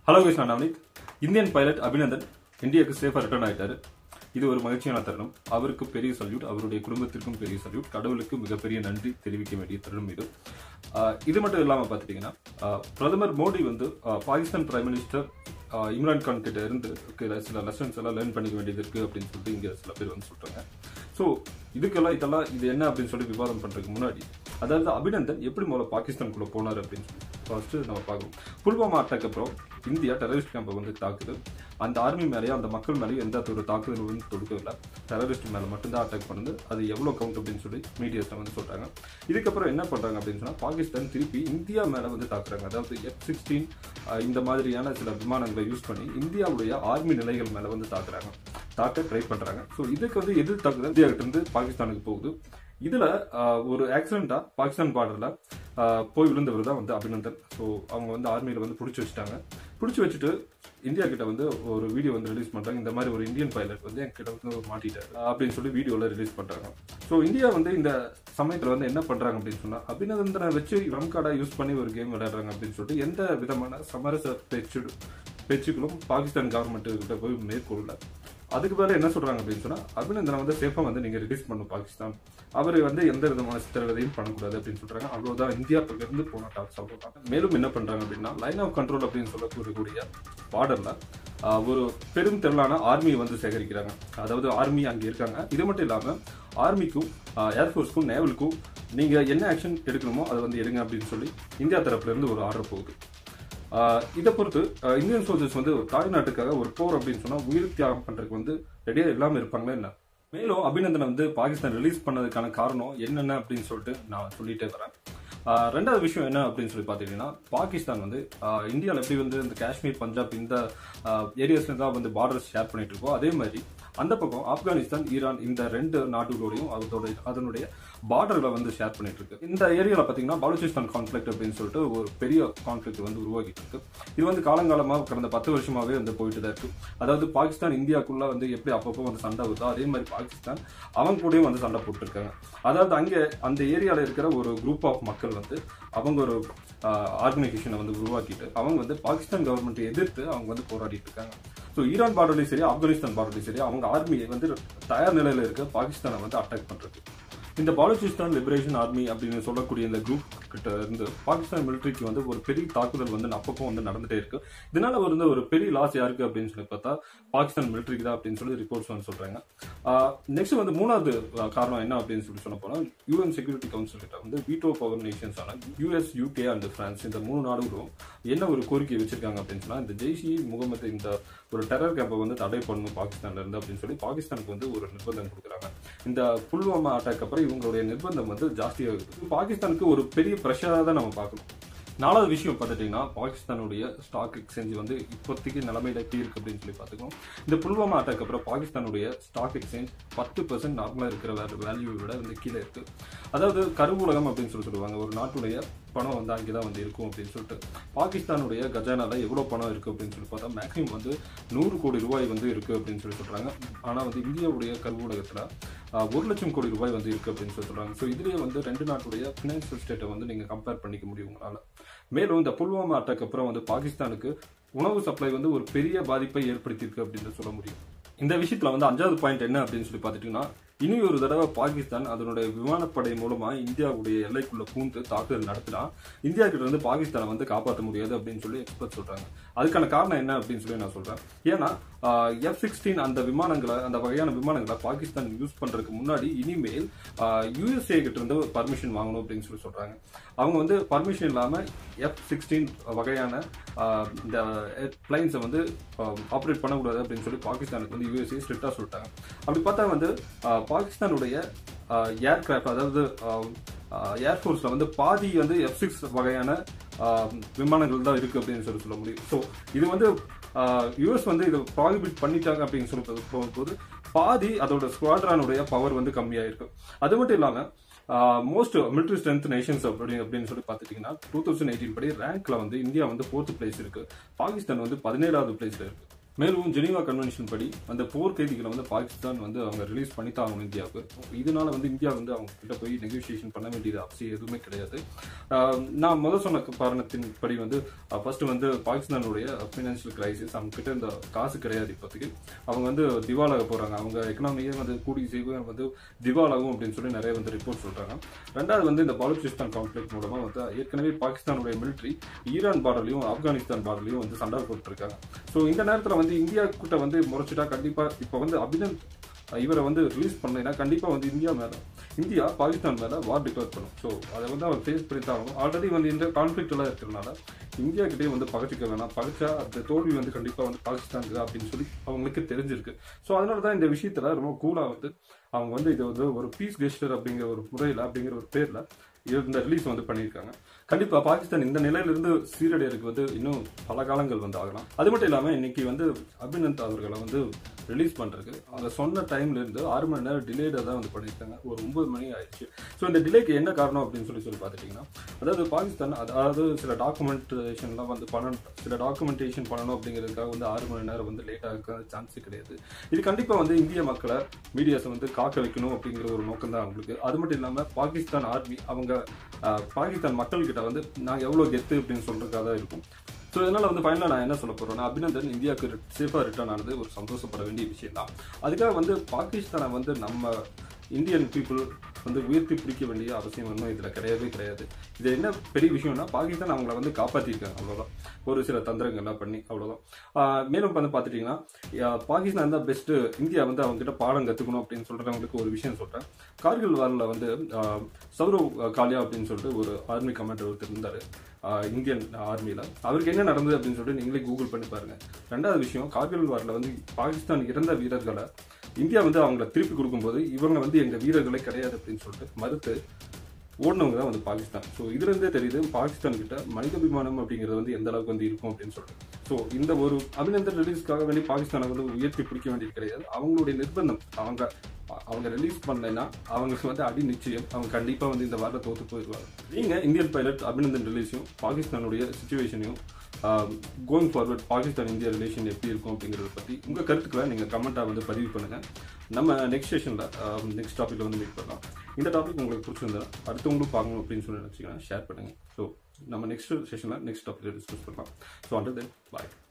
hello guys நான் Navneeth Indian pilot Abhinandan இந்தியாவுக்கு சேஃபாக ரிட்டர்ன் ஆயிட்டாரு இது ஒரு மகிழ்ச்சியான தருணம் அவருக்கு பெரிய சல்யூட் அவருடைய குடும்பத்திற்கும் பெரிய சல்யூட் கடவுளுக்கு மிகப்பெரிய நன்றி தெரிவிக்க வேண்டிய தருணம் இது ஆஹ் இது மட்டும் இல்லாமல் பார்த்துட்டீங்கன்னா ஆஹ் பிரதமர் மோடி வந்து ஆஹ் பாகிஸ்தான் பிரைம் மினிஸ்டர் ஆஹ் இம்ரான் கான் கிட்ட இருந்து இருக்கிற சில லெசன்ஸ் எல்லாம் லேர்ன் பண்ணிக்க வேண்டியது இருக்கு அப்படின்னு சொல்லிட்டு இங்க சில பேர் வந்து சொல்றாங்க ஸோ இதுக்கெல்லாம் இதெல்லாம் இது என்ன அப்படின்னு சொல்லி விவாதம் பண்றதுக்கு முன்னாடி அதாவது அபிநந்தன் எப்படி முதல்ல பாகிஸ்தானுக்குள்ள போனார் அப்படின்னு சொல்லி ஃபர்ஸ்ட் நம்ம பார்க்கணும் புல்வாமா அட்டாக் அப்புறம் இந்தியா டெரரிஸ்ட் கேம்பை வந்து தாக்குது அந்த ஆர்மி மேலேயும் அந்த மக்கள் மேலேயும் எந்த ஒரு தாக்குதல் வந்து தொடுக்கவில்லை டெரரிஸ்ட் மேலே மட்டும்தான் அட்டாக் பண்ணுது அது எவ்வளோ கவுண்ட் அப்படின்னு சொல்லி மீடியாஸ்ல வந்து சொல்றாங்க இதுக்கப்புறம் என்ன பண்றாங்க அப்படின்னு சொன்னா பாகிஸ்தான் திருப்பி இந்தியா மேல வந்து தாக்குறாங்க அதாவது எஃப் சிக்ஸ்டீன் இந்த மாதிரியான சில விமானங்களை யூஸ் பண்ணி இந்தியாவுடைய ஆர்மி நிலைகள் மேல வந்து தாக்குறாங்க தாக்க ட்ரை பண்றாங்க ஸோ இதுக்கு வந்து எதிர் தாக்குதல் இந்தியா கிட்ட இருந்து பாகிஸ்தானுக்கு போகுது இதுல ஆஹ், ஒரு ஆக்சிடென்டா பாகிஸ்தான் பார்டர்ல போய் விழுந்தவர் தான் வந்து அபிநந்தன் ஸோ அவங்க வந்து ஆர்மியில வந்து பிடிச்சி வச்சுட்டாங்க பிடிச்சி வச்சுட்டு இந்தியா கிட்ட வந்து ஒரு வீடியோ வந்து ரிலீஸ் பண்றாங்க இந்த மாதிரி ஒரு இந்தியன் பைலட் வந்து என்கிட்ட வந்து மாட்டிட்டாரு அப்படின்னு சொல்லி வீடியோல ரிலீஸ் பண்றாங்க ஸோ இந்தியா வந்து இந்த சமயத்துல வந்து என்ன பண்றாங்க அப்படின்னு சொன்னா அபிநந்தனை வச்சு ரம் கார்டா யூஸ் பண்ணி ஒரு கேம் விளையாடுறாங்க அப்படின்னு சொல்லிட்டு எந்த விதமான சமரச பேச்சு பேச்சுக்களும் பாகிஸ்தான் கவர்மெண்ட் கிட்ட போய் மேற்கொள்ளல அதுக்கு மேல என்ன சொல்றாங்க அப்படின்னு சொன்னா அபிநந்தனை வந்து சேஃபா வந்து நீங்க ரிலீஸ் பண்ணும் பாகிஸ்தான் அவர் வந்து எந்த விதமான சித்திரவதையும் பண்ணக்கூடாது அப்படின்னு சொல்றாங்க அவ்வளவுதான் இந்தியா இருந்து போன டாக்ஸ் அவ்வளவுதான் மேலும் என்ன பண்றாங்க அப்படின்னா லைன் ஆஃப் கண்ட்ரோல் அப்படின்னு சொல்லக்கூடிய பார்டர்ல ஒரு பெரும் திரளான ஆர்மியை வந்து சேகரிக்கிறாங்க அதாவது ஆர்மி அங்க இருக்காங்க இது மட்டும் இல்லாம ஆர்மிக்கும் ஏர்ஃபோர்ஸ்க்கும் நேவலுக்கும் நீங்க என்ன ஆக்ஷன் எடுக்கணுமோ அதை வந்து எடுங்க அப்படின்னு சொல்லி இந்தியா தரப்புல இருந்து ஒரு ஆர்டர் போகுது ஆஹ் இதை பொறுத்து ஆஹ் இந்தியன் சோல்ஜர்ஸ் வந்து ஒரு தாய்நாட்டுக்காக ஒரு போர் அப்படின்னு சொன்னா உயிர் தியாகம் பண்றதுக்கு வந்து ரெடியா இல்லாம இருப்பாங்களா என்ன மேலும் அபிநந்தனை வந்து பாகிஸ்தான் ரிலீஸ் பண்ணதுக்கான காரணம் என்னென்ன அப்படின்னு சொல்லிட்டு நான் சொல்லிட்டே வரேன் ஆஹ் ரெண்டாவது விஷயம் என்ன அப்படின்னு சொல்லி பார்த்தீங்கன்னா பாகிஸ்தான் வந்து ஆஹ் இந்தியாவில் எப்படி வந்து இந்த காஷ்மீர் பஞ்சாப் இந்த ஏரியாஸ்ல தான் வந்து பார்டர்ஸ் ஷேர் பண்ணிட்டு இருக்கோ அதே மாதிரி அந்த பக்கம் ஆப்கானிஸ்தான் ஈரான் இந்த ரெண்டு நாடுகளோடையும் அதோட அதனுடைய பார்டர்களை வந்து ஷேர் பண்ணிட்டு இருக்கு இந்த ஏரியால பாத்தீங்கன்னா பாலுச்சிஸ்தான் கான்ஃபிளிக் அப்படின்னு சொல்லிட்டு ஒரு பெரிய கான்ஃபிளிக் வந்து உருவாகிட்டு இருக்கு இது வந்து காலங்காலமா கடந்த பத்து வருஷமாவே வந்து போயிட்டு தான் இருக்கு அதாவது பாகிஸ்தான் இந்தியாக்குள்ள வந்து எப்படி அப்பப்போ வந்து சண்டை வருதோ அதே மாதிரி பாகிஸ்தான் அவங்க கூடயும் வந்து சண்டை போட்டுருக்காங்க அதாவது அங்க அந்த ஏரியால இருக்கிற ஒரு குரூப் ஆஃப் மக்கள் வந்து அவங்க ஒரு ஆர்கனைசேஷனை வந்து உருவாக்கிட்டு அவங்க வந்து பாகிஸ்தான் கவர்மெண்ட்டை எதிர்த்து அவங்க வந்து போராடிட்டு இருக்காங்க ஸோ ஈரான் பார்டர்லையும் சரி ஆப்கானிஸ்தான் பார்டர்லையும் சரி அவங்க ஆர்மியை வந்து தயார் நிலையில இருக்க பாகிஸ்தானை வந்து அட்டாக் பண்றது இந்த பாலுச்சிஸ்தான் லிபரேஷன் ஆர்மி அப்படின்னு சொல்லக்கூடிய இந்த குரூப் கிட்ட இருந்து பாகிஸ்தான் மிலிட்டரிக்கு வந்து ஒரு பெரிய தாக்குதல் வந்து அப்பப்போ வந்து நடந்துட்டே இருக்கு இதனால வந்து ஒரு பெரிய லாஸ் யாருக்கு அப்படின்னு சொல்லி பார்த்தா பாகிஸ்தான் மிலிட்டரிக்கு தான் அப்படின்னு சொல்லி ரிப்போர்ட்ஸ் வந்து சொல்றாங்க நெக்ஸ்ட் வந்து மூணாவது ஆஹ், காரணம் என்ன அப்படின்னு சொல்லி சொல்ல போனா யூஎன் செக்யூரிட்டி கவுன்சில் கிட்ட வந்து வீட்டோ பவர் நேஷன்ஸ் ஆன யூஎஸ் யூகே அண்ட் பிரான்ஸ் இந்த மூணு நாடுகளும் என்ன ஒரு கோரிக்கை வச்சிருக்காங்க அப்படின்னு சொன்னா இந்த ஜெய்ஷி முகமது இந்த ஒரு டெரர் கேம்பை வந்து தடை பண்ணணும் பாகிஸ்தான்ல இருந்து அப்படின்னு சொல்லி பாகிஸ்தானுக்கு வந்து ஒரு நிர்பந்தம் கொடுக்குறாங்க இந்த புல்வாமா அட்டாக் அப்புறம் இவங்களுடைய நிர்பந்தம் வந்து ஜாஸ்தியாகுது பாகிஸ்தானுக்கு ஒரு பெரிய ப்ரெஷராக தான் நம்ம பார்க்கணும் நாலாவது விஷயம் பார்த்துட்டீங்கன்னா பாகிஸ்தானுடைய ஸ்டாக் எக்ஸ்சேஞ்ச் வந்து இப்போதைக்கு நிலைமையில எப்படி இருக்கு அப்படின்னு சொல்லி பார்த்துக்கோம் இந்த புல்வாமா அட்டாக் அப்புறம் பாகிஸ்தானுடைய ஸ்டாக் எக்ஸ்சேஞ்ச் பத்து பர்சன்ட் நார்மலாக இருக்கிற வேல்யூ விட வந்து கீழே இருக்கு அதாவது கருவூலகம் அப்படின்னு சொல்லி சொல்லுவாங்க ஒரு நாட்டுடைய பணம் வந்து அங்கே தான் வந்து இருக்கும் அப்படின்னு சொல்லிட்டு பாகிஸ்தானுடைய கஜானால எவ்வளோ பணம் இருக்கு அப்படின்னு சொல்லி பார்த்தா மேக்ஸிமம் வந்து நூறு கோடி ரூபாய் வந்து இருக்கு அப்படின்னு சொல்லி சொல்றாங்க ஆனால் வந்து இந்தியாவுடைய கருவூலகத்தில் ஆஹ், ஒரு லட்சம் கோடி ரூபாய் வந்து இருக்கு அப்படின்னு சொல்லி சொல்றாங்க ஸோ இதுலயே வந்து ரெண்டு நாட்டுடைய ஃபினான்சியல் ஸ்டேட்டை வந்து நீங்க கம்பேர் பண்ணிக்க முடியும் உங்களால மேலும் இந்த புல்வாமா அட்டாக் அப்புறம் வந்து பாகிஸ்தானுக்கு உணவு சப்ளை வந்து ஒரு பெரிய பாதிப்பை ஏற்படுத்தியிருக்கு அப்படின்னு சொல்ல முடியும் இந்த விஷயத்துல வந்து அஞ்சாவது பாயிண்ட் என்ன அப்படின்னு சொல்லி பார்த்துட்டீங்கன்னா இனி ஒரு தடவை பாகிஸ்தான் அதனுடைய விமானப்படை மூலமா இந்தியாவுடைய எல்லைக்குள்ள பூந்து தாக்குதல் நடத்தினா இந்தியா கிட்ட இருந்து பாகிஸ்தானை வந்து காப்பாற்ற முடியாது அப்படின்னு சொல்லி எக்ஸ்பர்ட் சொல்றாங்க அதுக்கான காரணம் என்ன அப்படின்னு சொல்லி நான் சொல்றேன் ஏன்னா எஃப் சிக்ஸ்டீன் அந்த விமானங்களை அந்த வகையான விமானங்களை பாகிஸ்தான் யூஸ் பண்றதுக்கு முன்னாடி இனிமேல் யூஎஸ்ஏ கிட்ட இருந்து பர்மிஷன் வாங்கணும் அப்படின்னு சொல்லி சொல்றாங்க அவங்க வந்து பர்மிஷன் இல்லாம எஃப் சிக்ஸ்டீன் வகையான ஆஹ், இந்த பிளைன்ஸை வந்து ஆப்ரேட் பண்ணக்கூடாது அப்படின்னு சொல்லி பாகிஸ்தானுக்கு வந்து யூஎஸ்ஏ ஸ்ட்ரிக்டா சொல்லிட்டாங்க அப்படி பார்த்தா வந்து ஆஹ், பாகிஸ்தானுடைய ஏர்கிராஃப்ட் அதாவது ஏர்ஃபோர்ஸ்ல வந்து பாதி வந்து எஃப் சிக்ஸ் வகையான ஆஹ், விமானங்கள் தான் இருக்கு அப்படின்னு சொல்லி சொல்ல முடியும் ஸோ இது வந்து யூஎஸ் வந்து இதை ப்ராஹிபிட் பண்ணிட்டாங்க அப்படின்னு சொல்லி போகும்போது பாதி அதோட ஸ்குவாட்ரானுடைய பவர் வந்து கம்மியாயிருக்கு அது மட்டும் இல்லாம மோஸ்ட் மிலிட்ரி ஸ்ட்ரென்த் நேஷன்ஸ் அப்படி அப்படின்னு சொல்லி பார்த்துட்டீங்கன்னா டூ தௌசண்ட் எயிட்டீன் படி ரேங்க்ல வந்து இந்தியா வந்து ஃபோர்த் பிளேஸ் இருக்கு பாகிஸ்தான் வந்து பதினேழாவது பிளேஸ்ல இருக்கு மேலும் ஜெனீவா கன்வென்ஷன் படி அந்த போர் கைதிகளை வந்து பாகிஸ்தான் வந்து அவங்க ரிலீஸ் பண்ணித்தாங்க இந்தியாவுக்கு இதனால வந்து இந்தியா வந்து அவங்க கிட்ட போய் நெகோசியேஷன் பண்ண வேண்டியது அவசியம் எதுவுமே கிடையாது ஆஹ் நான் முதல் சொன்ன காரணத்தின் படி வந்து ஃபர்ஸ்ட் வந்து பாகிஸ்தானுடைய ஃபினான்ஷியல் கிரைசிஸ் அவங்க கிட்ட இந்த காசு கிடையாது இப்போதைக்கு அவங்க வந்து திவாலாக போறாங்க அவங்க எக்கனாமியே வந்து கூடி சீக்கிரம் வந்து திவாலாகும் அப்படின்னு சொல்லி நிறைய வந்து ரிப்போர்ட் சொல்றாங்க ரெண்டாவது வந்து இந்த பாலுச்சிஸ்தான் கான்ஃபிளிக் மூலமா வந்து ஏற்கனவே பாகிஸ்தானுடைய மிலிட்ரி ஈரான் பார்டர்லயும் ஆப்கானிஸ்தான் பார்டர்லயும் வந்து சண்டை போட்டுருக்காங்க ஸோ இந்த நேரத்தில் வந்து இந்தியா கிட்ட வந்து முறைச்சிட்டா கண்டிப்பா இப்போ வந்து அபிநந்த் இவரை வந்து ரிலீஸ் பண்ணலைன்னா கண்டிப்பா வந்து இந்தியா மேல இந்தியா பாகிஸ்தான் மேல வார் டிக்ளேர் பண்ணும் ஸோ அதை வந்து அவர் ஃபேஸ் பண்ணி தான் ஆகணும் ஆல்ரெடி வந்து இந்த கான்ஃபிளிக்ட் எல்லாம் இருக்கிறனால இந்தியா கிட்டே வந்து பகச்சிக்க வேணாம் பகச்சா அந்த தோல்வி வந்து கண்டிப்பா வந்து பாகிஸ்தானுக்கு அப்படின்னு சொல்லி அவங்களுக்கு தெரிஞ்சிருக்கு ஸோ அதனால தான் இந்த விஷயத்துல ரொம்ப கூலா வந்து அவங்க வந்து இது வந்து ஒரு பீஸ் கெஸ்டர் அப்படிங்கிற ஒரு முறையில் அப்படிங்கிற ஒரு பேர்ல இந்த ரிலீஸ் வந்து பண்ணியிருக்காங்க கண்டிப்பா பாகிஸ்தான் இந்த நிலையிலிருந்து சீரடையருக்கு வந்து இன்னும் பல காலங்கள் வந்து ஆகலாம் அது மட்டும் இல்லாம இன்னைக்கு வந்து அபிநந்த் அவர்களை வந்து ரிலீஸ் பண்றதுக்கு அவங்க சொன்ன டைம்ல இருந்து ஆறு மணி நேரம் டிலேட தான் வந்து பண்ணியிருக்காங்க ஒரு ஒன்பது மணி ஆயிடுச்சு ஸோ இந்த டிலேக்கு என்ன காரணம் அப்படின்னு சொல்லி சொல்லி பார்த்துட்டீங்கன்னா அதாவது பாகிஸ்தான் அதாவது சில டாக்குமெண்டேஷன்லாம் வந்து பண்ணணும் சில டாக்குமெண்டேஷன் பண்ணணும் அப்படிங்கிறதுக்காக வந்து ஆறு மணி நேரம் வந்து லேட் ஆக சான்ஸே கிடையாது இது கண்டிப்பா வந்து இந்திய மக்களை மீடியாஸை வந்து காக்க வைக்கணும் அப்படிங்கிற ஒரு நோக்கம் தான் அவங்களுக்கு அது மட்டும் இல்லாம பாகிஸ்தான் ஆர்மி அவங்க ஆஹ், பாகிஸ்தான் மக்கள்கிட்ட வந்து நாங்க எவ்வளவு கெத்து அப்படின்னு சொல்றதுக்காக தான் இருக்கும் ஸோ இதனால வந்து ஃபைனலாக நான் என்ன சொல்ல போறேன்னா அபிநந்தன் இந்தியாவுக்கு சேஃபாக ரிட்டர்ன் ஆனது ஒரு சந்தோஷப்பட வேண்டிய விஷயம் தான் அதுக்காக வந்து பாகிஸ்தானை வந்து நம்ம இந்தியன் பீப்புள் வந்து உயர்த்தி பிடிக்க வேண்டிய அவசியம் ஒன்றும் இதில் கிடையவே கிடையாது இது என்ன பெரிய விஷயம்னா பாகிஸ்தான் அவங்கள வந்து காப்பாற்றிருக்காங்க அவ்வளோதான் ஒரு சில தந்திரங்கள்லாம் பண்ணி அவ்வளோதான் ஆஹ் மேலும் வந்து பார்த்துட்டிங்கன்னா யா- பாகிஸ்தான் தான் பெஸ்ட்டு இந்தியா வந்து அவங்க கிட்ட பாடம் கற்றுக்கணும் அப்படின்னு சொல்கிறவங்களுக்கு ஒரு விஷயம் சொல்கிறேன் கார்கில் வாரில் வந்து ஆஹ் சௌரவ் காலியா அப்படின்னு சொல்லிட்டு ஒரு ஆர்மி கமாண்டர் ஒருத்தர் இருந்தார் இந்தியன் ஆர்மியில் அவருக்கு என்ன நடந்தது அப்படின்னு சொல்லிட்டு நீங்களே கூகுள் பண்ணி பாருங்க ரெண்டாவது விஷயம் கார்கில் வாரில் வந்து பாகிஸ்தான் இறந்த வீரர்களை இந்தியா வந்து அவங்கள திருப்பி கொடுக்கும்போது இவங்க வந்து எங்க வீரர்களே கிடையாது அப்படின்னு சொல்லிட்டு மறுத்து ஓடினவங்க தான் வந்து பாகிஸ்தான் ஸோ இதுல இருந்தே தெரியுது பாகிஸ்தான் கிட்ட மனிதாபிமானம் அப்படிங்கிறது வந்து எந்த அளவுக்கு வந்து இருக்கும் அப்படின்னு சொல்லிட்டு ஸோ இந்த ஒரு அபிநந்தன் ரிலீஸ்க்காக வேண்டி பாகிஸ்தானை வந்து உயர்த்தி பிடிக்க வேண்டியது கிடையாது அவங்களுடைய நிர்பந்தம் அவங்க அவங்க ரிலீஸ் பண்ணலைன்னா அவங்களுக்கு வந்து அடி நிச்சயம் அவங்க கண்டிப்பா வந்து இந்த வாரம் தோத்து போயிடுவாங்க நீங்க இந்தியன் பைலட் அபிநந்தன் ரிலீஸையும் பாகிஸ்தானுடைய சுச்சுவேஷனையும் going forward Pakistan India relation எப்படி இருக்கும் அப்படிங்கறத பத்தி உங்க கருத்துக்களை நீங்க கமெண்டா வந்து பதிவு பண்ணுங்க நம்ம நெக்ஸ்ட் செஷன்ல நெக்ஸ்ட் டாபிக்ல வந்து மீட் பண்ணலாம் இந்த டாபிக் உங்களுக்கு பிடிச்சிருந்தா அடுத்தவங்களும் பார்க்கணும் அப்படின்னு சொல்லி நினைச்சீங்கன்னா ஷேர் பண்ணுங்க ஸோ நம்ம நெக்ஸ்ட் செஷன்ல நெக்ஸ்ட் டாபிக் டிஸ்கஸ் பண்ணலாம் ஸோ அண்டர் தென் பாய்